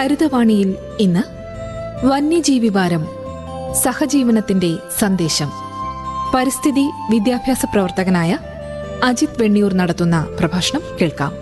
ഹരിതവാണിയിൽ ഇന്ന് വന്യജീവി വാരം സഹജീവനത്തിന്റെ സന്ദേശം പരിസ്ഥിതി വിദ്യാഭ്യാസ പ്രവർത്തകനായ അജിത് വെണ്ണിയൂർ നടത്തുന്ന പ്രഭാഷണം കേൾക്കാം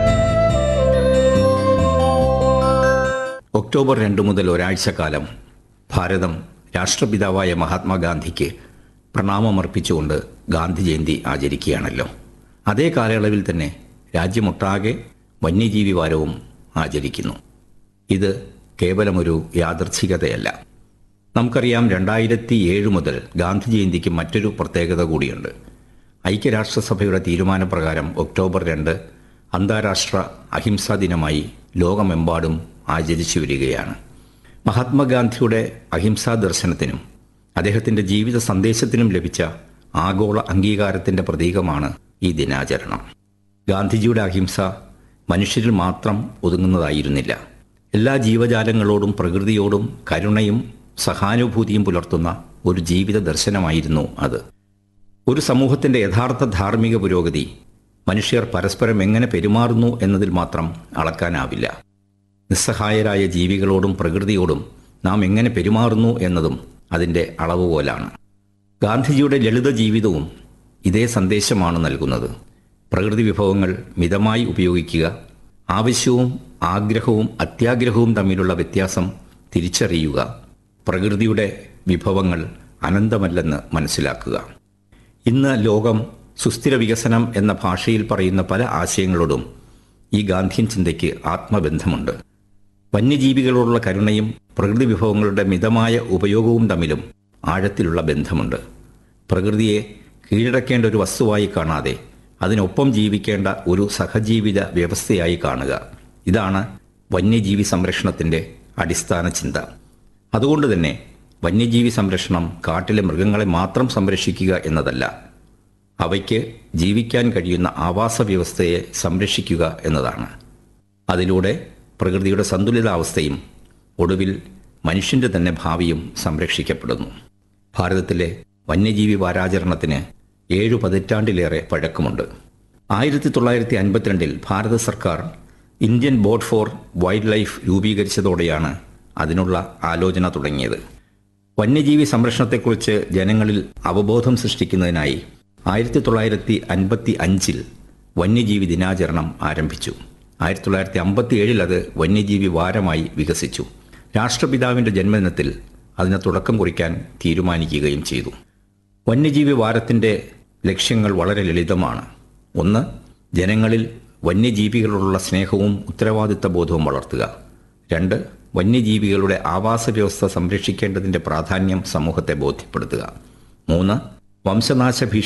ഒക്ടോബർ രണ്ട് മുതൽ ഒരാഴ്ചക്കാലം ഭാരതം രാഷ്ട്രപിതാവായ മഹാത്മാഗാന്ധിക്ക് പ്രണാമമർപ്പിച്ചുകൊണ്ട് ഗാന്ധി ജയന്തി ആചരിക്കുകയാണല്ലോ അതേ കാലയളവിൽ തന്നെ രാജ്യമൊട്ടാകെ വന്യജീവി വാരവും ആചരിക്കുന്നു ഇത് കേവലമൊരു യാദർച്ഛികതയല്ല നമുക്കറിയാം രണ്ടായിരത്തി ഏഴ് മുതൽ ഗാന്ധി ജയന്തിക്ക് മറ്റൊരു പ്രത്യേകത കൂടിയുണ്ട് ഐക്യരാഷ്ട്രസഭയുടെ തീരുമാനപ്രകാരം ഒക്ടോബർ രണ്ട് അന്താരാഷ്ട്ര അഹിംസാ ദിനമായി ലോകമെമ്പാടും ആചരിച്ചു വരികയാണ് മഹാത്മാഗാന്ധിയുടെ അഹിംസാ ദർശനത്തിനും അദ്ദേഹത്തിന്റെ ജീവിത സന്ദേശത്തിനും ലഭിച്ച ആഗോള അംഗീകാരത്തിന്റെ പ്രതീകമാണ് ഈ ദിനാചരണം ഗാന്ധിജിയുടെ അഹിംസ മനുഷ്യരിൽ മാത്രം ഒതുങ്ങുന്നതായിരുന്നില്ല എല്ലാ ജീവജാലങ്ങളോടും പ്രകൃതിയോടും കരുണയും സഹാനുഭൂതിയും പുലർത്തുന്ന ഒരു ജീവിത ദർശനമായിരുന്നു അത് ഒരു സമൂഹത്തിന്റെ യഥാർത്ഥ ധാർമ്മിക പുരോഗതി മനുഷ്യർ പരസ്പരം എങ്ങനെ പെരുമാറുന്നു എന്നതിൽ മാത്രം അളക്കാനാവില്ല നിസ്സഹായരായ ജീവികളോടും പ്രകൃതിയോടും നാം എങ്ങനെ പെരുമാറുന്നു എന്നതും അതിൻ്റെ അളവുകോലാണ് ഗാന്ധിജിയുടെ ലളിത ജീവിതവും ഇതേ സന്ദേശമാണ് നൽകുന്നത് പ്രകൃതി വിഭവങ്ങൾ മിതമായി ഉപയോഗിക്കുക ആവശ്യവും ആഗ്രഹവും അത്യാഗ്രഹവും തമ്മിലുള്ള വ്യത്യാസം തിരിച്ചറിയുക പ്രകൃതിയുടെ വിഭവങ്ങൾ അനന്തമല്ലെന്ന് മനസ്സിലാക്കുക ഇന്ന് ലോകം സുസ്ഥിര വികസനം എന്ന ഭാഷയിൽ പറയുന്ന പല ആശയങ്ങളോടും ഈ ഗാന്ധിയൻ ചിന്തയ്ക്ക് ആത്മബന്ധമുണ്ട് വന്യജീവികളോടുള്ള കരുണയും പ്രകൃതി വിഭവങ്ങളുടെ മിതമായ ഉപയോഗവും തമ്മിലും ആഴത്തിലുള്ള ബന്ധമുണ്ട് പ്രകൃതിയെ കീഴടക്കേണ്ട ഒരു വസ്തുവായി കാണാതെ അതിനൊപ്പം ജീവിക്കേണ്ട ഒരു സഹജീവിത വ്യവസ്ഥയായി കാണുക ഇതാണ് വന്യജീവി സംരക്ഷണത്തിന്റെ അടിസ്ഥാന ചിന്ത അതുകൊണ്ട് തന്നെ വന്യജീവി സംരക്ഷണം കാട്ടിലെ മൃഗങ്ങളെ മാത്രം സംരക്ഷിക്കുക എന്നതല്ല അവയ്ക്ക് ജീവിക്കാൻ കഴിയുന്ന ആവാസ വ്യവസ്ഥയെ സംരക്ഷിക്കുക എന്നതാണ് അതിലൂടെ പ്രകൃതിയുടെ സന്തുലിതാവസ്ഥയും ഒടുവിൽ മനുഷ്യന്റെ തന്നെ ഭാവിയും സംരക്ഷിക്കപ്പെടുന്നു ഭാരതത്തിലെ വന്യജീവി വാരാചരണത്തിന് ഏഴു പതിറ്റാണ്ടിലേറെ പഴക്കമുണ്ട് ആയിരത്തി തൊള്ളായിരത്തി അൻപത്തിരണ്ടിൽ ഭാരത സർക്കാർ Indian board for wildlife രൂപീകരിച്ചതോടെയാണ് അതിനുള്ള ആലോചന തുടങ്ങിയത് വന്യജീവി സംരക്ഷണത്തെക്കുറിച്ച് ജനങ്ങളിൽ അവബോധം സൃഷ്ടിക്കുന്നതിനായി ആയിരത്തി തൊള്ളായിരത്തി അൻപത്തി അഞ്ചിൽ വന്യജീവി ദിനാചരണം ആരംഭിച്ചു ആയിരത്തി തൊള്ളായിരത്തി അമ്പത്തി ഏഴിൽ അത് വന്യജീവി വാരമായി വികസിച്ചു രാഷ്ട്രപിതാവിന്റെ ജന്മദിനത്തിൽ അതിന് തുടക്കം കുറിക്കാൻ തീരുമാനിക്കുകയും ചെയ്തു വന്യജീവി വാരത്തിന്റെ ലക്ഷ്യങ്ങൾ വളരെ ലളിതമാണ് ഒന്ന് ജനങ്ങളിൽ വന്യജീവികളോടുള്ള സ്നേഹവും ഉത്തരവാദിത്ത ബോധവും വളർത്തുക രണ്ട് വന്യജീവികളുടെ ആവാസ വ്യവസ്ഥ സംരക്ഷിക്കേണ്ടതിന്റെ പ്രാധാന്യം സമൂഹത്തെ ബോധ്യപ്പെടുത്തുക മൂന്ന് വംശനാശ ഭീഷണി